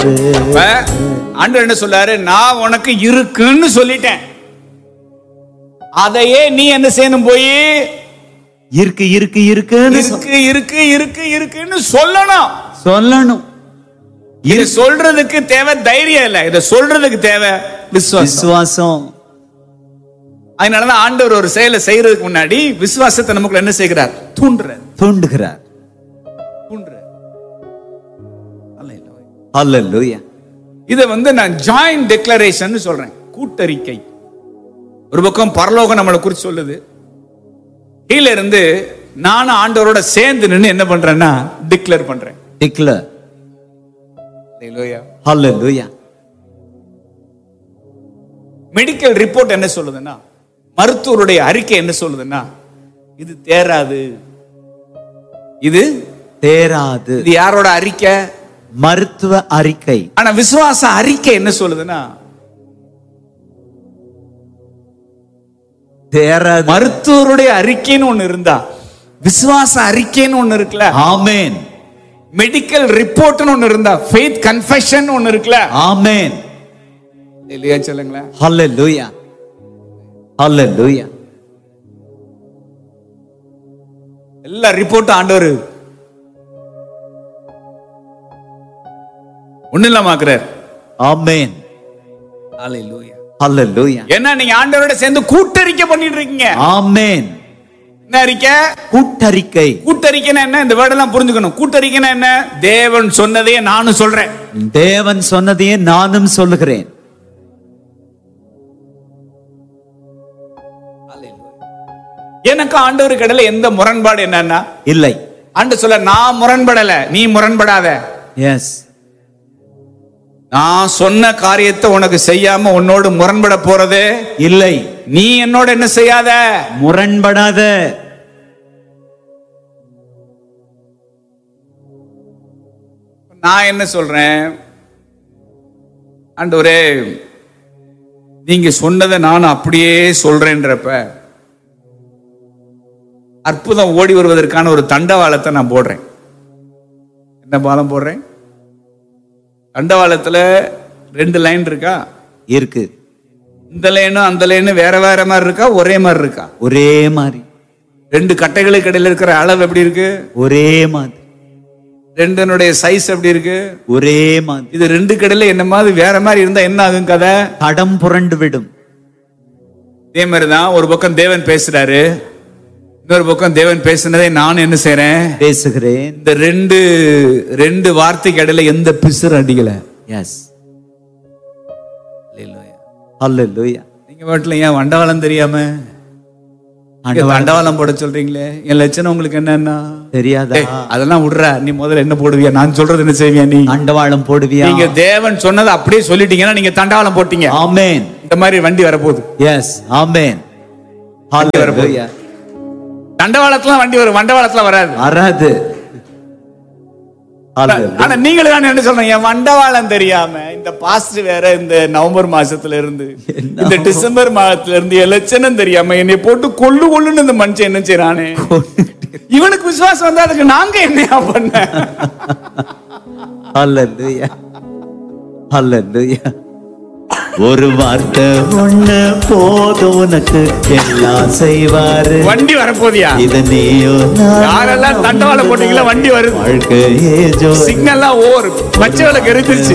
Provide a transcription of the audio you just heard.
இப்ப ஆண்டவர் என்ன சொல்றாரு நான் உனக்கு இருக்குன்னு சொல்லிட்டேன் அதையே நீ என்ன செய்யணும் போய் இருக்கு இருக்கு இருக்குன்னு சொ- இருக்கு இருக்கு இருக்கு இருக்குன்னு சொல்லணும் சொல்லணும் இது சொல்றதுக்கு தேவை தைரியம் இல்ல இத சொல்றதுக்கு தேவை விசுவாசம் விசுவாசம் அதனாலதான் ஆண்டவர் ஒரு செயலை செய்யறதுக்கு முன்னாடி விசுவாசத்தை நமக்குள்ள என்ன செய்கிறார் தூண்டுறார் தூண்டுகிறார் தூண்டுறார் அல்லேலூயா இதை வந்து நான் ஜாயிண்ட் டெக்ளரேஷன் சொல்றேன் கூட்டறிக்கை ஒரு பக்கம் பரலோகம் நம்மளை குறித்து சொல்லுது கீழ இருந்து நானும் ஆண்டவரோட சேர்ந்து நின்று என்ன பண்றேன்னா டிக்ளேர் பண்றேன் declare Hallelujah. Hallelujah medical report என்ன சொல்லுதுன்னா மருத்துவருடைய அறிக்கை என்ன சொல்லுதுன்னா இது தேராது இது தேராது இது யாரோட அறிக்கை மருத்துவ அறிக்கை ஆனா விசுவாச அறிக்கை என்ன சொல்லுதுன்னா தேராது மருத்துவருடைய அறிக்கைன்னு ஒண்ணு இருந்தா விசுவாச அறிக்கைன்னு ஒண்ணு இருக்குல்ல ஆமென் மெடிக்கல் ரிப்போர்ட்னு ஒண்ணு இருந்தா ஃபெய்த் கன்ஃபெஷன் ஒண்ணு இருக்குல்ல ஆமென் இல்லையா சொல்லுங்களேன் அல்லேலூயா அல்லேலூயா எல்லா ரிப்போர்ட்டும் ஆண்டவர் ஒண்ணு இல்லாமக்குறார் ஆமென் Hallelujah. அல்லேலூயா ஏன்னா நீங்க ஆண்டவரோட சேர்ந்து கூட்டறிக்கை பண்ணிட்டு இருக்கீங்க ஆமென் என்ன அறிக்கை கூட்டறிக்கை கூட்டறிக்கைன்னா என்ன இந்த வேர்டெல்லாம் புரிஞ்சுக்கணும் கூட்டறிக்கைன்னா என்ன தேவன் சொன்னதையே நானும் சொல்றேன் தேவன் சொன்னதையே நானும் சொல்லுகிறேன் எனக்கு ஆண்டவருக்கு இடையில எந்த முரண்பாடு என்னன்னா இல்லை ஆண்டு சொல்ல நான் முரண்படல நீ முரண்படாத எஸ் நான் சொன்ன காரியத்தை உனக்கு செய்யாம உன்னோடு முரண்பட போறது இல்லை நீ என்னோட என்ன செய்யாத முரண்படாத நான் என்ன சொல்றேன் ஆண்டவரே நீங்க சொன்னதை நான் அப்படியே சொல்றேன்றப்ப அற்புதம் ஓடி வருவதற்கான ஒரு தண்டவாளத்தை நான் போடுறேன் என்ன பாலம் போடுறேன் தண்டவாளத்துல ரெண்டு லைன் இருக்கா இருக்கு இந்த லைனும் அந்த லைனும் வேற வேற மாதிரி இருக்கா ஒரே மாதிரி இருக்கா ஒரே மாதிரி ரெண்டு கட்டைகளுக்கு இடையில இருக்கிற அளவு எப்படி இருக்கு ஒரே மாதிரி ரெண்டனுடைய சைஸ் எப்படி இருக்கு ஒரே மாதிரி இது ரெண்டு கடையில என்ன மாதிரி வேற மாதிரி இருந்தா என்ன ஆகும் கதை தடம் புரண்டு விடும் இதே மாதிரிதான் ஒரு பக்கம் தேவன் பேசுறாரு இன்னொரு பக்கம் தேவன் பேசுனதை நான் என்ன செய்றேன் பேசுகிறேன் இந்த ரெண்டு ரெண்டு வார்த்தைக்கு இடையில எந்த பிசுறு அடிக்கல எஸ் அல்லேலூயா நீங்க வீட்டுல ஏன் வண்டவாளம் தெரியாம இங்க வண்டவாளம் போட சொல்றீங்களே என் லட்சணம் உங்களுக்கு என்னன்னா தெரியாதா ஏய், அதெல்லாம் விடுற நீ முதல்ல என்ன போடுவியா நான் சொல்றது என்ன செய்வியா நீ அண்டவாளம் போடுவியா நீங்க தேவன் சொன்னதை அப்படியே சொல்லிட்டீங்கன்னா நீங்க தண்டவாளம் போட்டீங்க ஆமென் இந்த மாதிரி வண்டி வரப்போகுது எஸ் ஆமென் ஹalleluya தண்டவாளத்துல வண்டி வரும் வண்டவாளத்துல வராது வராது Hallelujah. ஆனா நீங்களும் தான் என்ன சொல்றீங்க என் வண்டவாளம் தெரியாம இந்த பாஸ்ட் வேற இந்த நவம்பர் மாசத்துல இருந்து இந்த டிசம்பர் மாதத்துல இருந்து என் லட்சணம் தெரியாம என்னை போட்டு கொள்ளு கொள்ளுன்னு இந்த மனுஷன் என்ன செய்யறானே இவனுக்கு விசுவாசம் வந்தா அதுக்கு நாங்க என்னையா பண்ண ஹalleluya ஹalleluya ஒரு வார்த்தை ஒண்ணு போதும் உனக்கு எல்லாம் செய்வாரு வண்டி வரப்போதியா இது நீயோ யாரெல்லாம் தண்டவாளம் போட்டீங்களா வண்டி வருது வாழ்க்கையே ஜோ சிக்னல்லாம் ஓவர் பச்சை விளக்கு எரிஞ்சிருச்சு